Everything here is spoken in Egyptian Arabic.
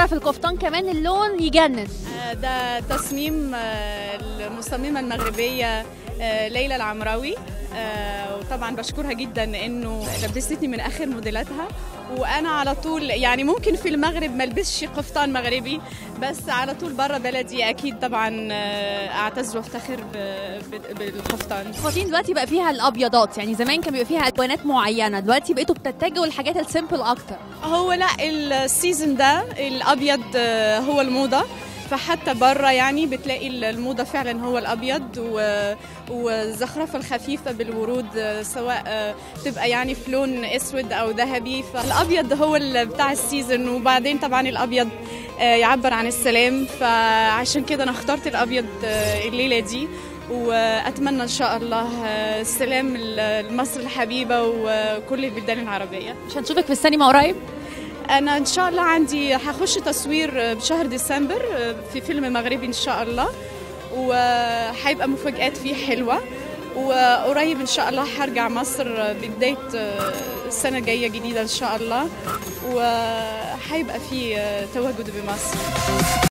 بقى في القفطان كمان اللون يجنن آه، ده تصميم آه، المصممة المغربية آه، ليلى العمراوي آه، وطبعا بشكرها جدا انه لبستني من اخر موديلاتها وانا على طول يعني ممكن في المغرب ما البسش قفطان مغربي بس على طول برا بلدي اكيد طبعا آه، اعتز وافتخر ب- ب- بالقفطان الفساتين دلوقتي بقى فيها الابيضات يعني زمان كان بيبقى فيها الوانات معينه دلوقتي بقيتوا بتتجهوا للحاجات السيمبل اكتر هو لا السيزون ده الابيض آه، هو الموضه فحتى بره يعني بتلاقي الموضه فعلا هو الابيض و- والزخرفه الخفيفه بالورود آه، سواء آه، تبقى يعني في لون اسود او ذهبي فالابيض هو ال- بتاع السيزون وبعدين طبعا الابيض آه، يعبر عن السلام فعشان كده انا اخترت الابيض آه، الليله دي واتمنى ان شاء الله آه، السلام لمصر الحبيبه وكل البلدان العربيه مش هنشوفك في السينما قريب انا ان شاء الله عندي هخش تصوير بشهر ديسمبر في فيلم مغربي ان شاء الله وهيبقى مفاجآت فيه حلوه وقريب ان شاء الله هرجع مصر بدايه السنه الجايه جديده ان شاء الله وهيبقى في تواجد بمصر